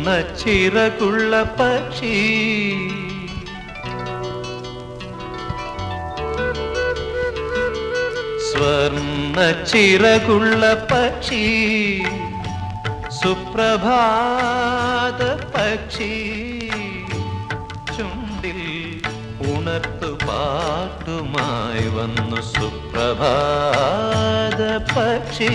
സ്വർണ്ണ ചിറകുള്ള പക്ഷി സ്വർണ്ണ ചിറകുള്ള പക്ഷി സുപ്രഭാത പക്ഷി ചുണ്ടിൽ ഉണർത്തു പാട്ടുമായി വന്നു സുപ്രഭാത പക്ഷി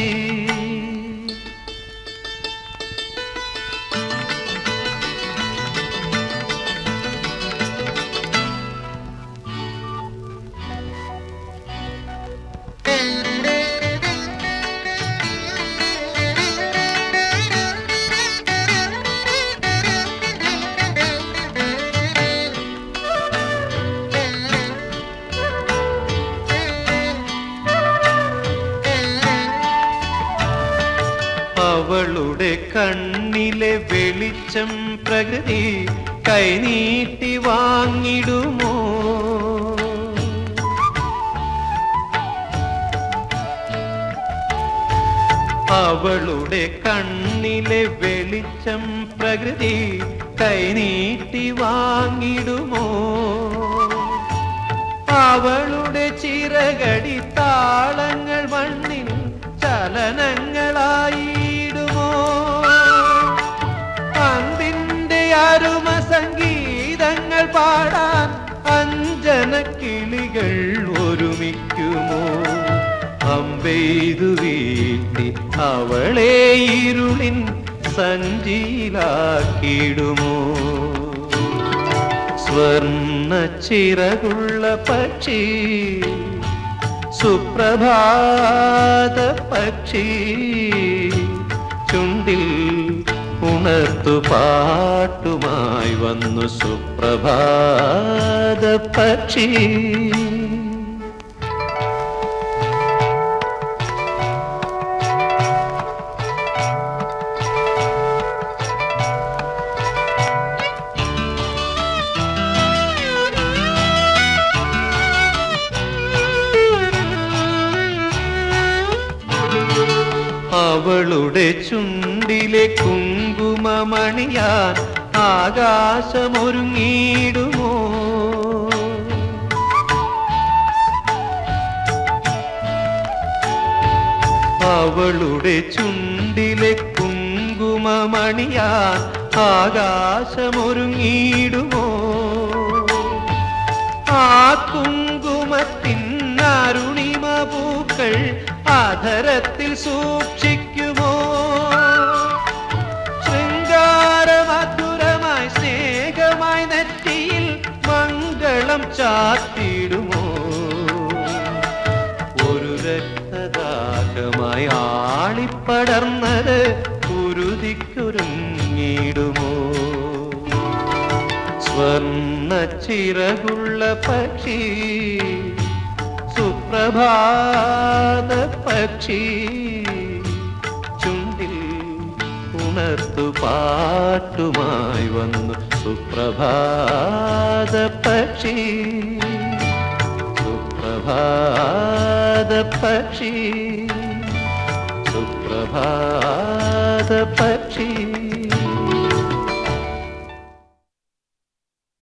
അവളുടെ കണ്ണിലെ വെളിച്ചം പ്രകൃതി കൈനീട്ടി വാങ്ങിടുമോ അവളുടെ കണ്ണിലെ വെളിച്ചം പ്രകൃതി കൈനീട്ടി വാങ്ങിടുമോ അവളുടെ ചിറകടി താളങ്ങൾ മണ്ണിൽ ചലനങ്ങളായിടുമോ അന്തിന്റെ അരുമ സംഗീതങ്ങൾ പാടാൻ അഞ്ജന കിളികൾ ഒരുമിക്കുമോ അമ്പെയ്തു വീട്ടി അവളെ ഇരുളിൻ സഞ്ചിയിലാക്കിയിടുമോ സ്വർണ്ണ ചിറകുള്ള പക്ഷി സുപ്രഭാത പക്ഷി ചുണ്ടിൽ ഉണർത്തു പാട്ടുമായി വന്നു സുപ്രഭാത പക്ഷി അവളുടെ ചുണ്ടിലെ കുങ്കുമമണിയാൻ ആകാശമൊരുങ്ങിയിടുമോ അവളുടെ ചുണ്ടിലെ കുങ്കുമമണിയാൻ ആകാശമൊരുങ്ങിയിടുമോ ആ കുങ്കുമത്തിൻ അരുണിമ പൂക്കൾ ആധരത്തിൽ സൂക്ഷിക്കുമോ ശൃംഗാരമധുരമായി സ്നേഹമായി നെറ്റിയിൽ മംഗളം ചാത്തിടുമോ ഒരു രക്തദാഹമായി ആളിപ്പടർന്നത് കുരുതിക്കൊരുങ്ങിടുമോ സ്വർണ്ണ ചിറകുള്ള പക്ഷി സുപ്രഭാത പക്ഷി ചുണ്ടിൽ ഉണർത്തു പാട്ടുമായി വന്നു സുപ്രഭാത പക്ഷി സുപ്രഭാത പക്ഷി സുപ്രഭാത പക്ഷി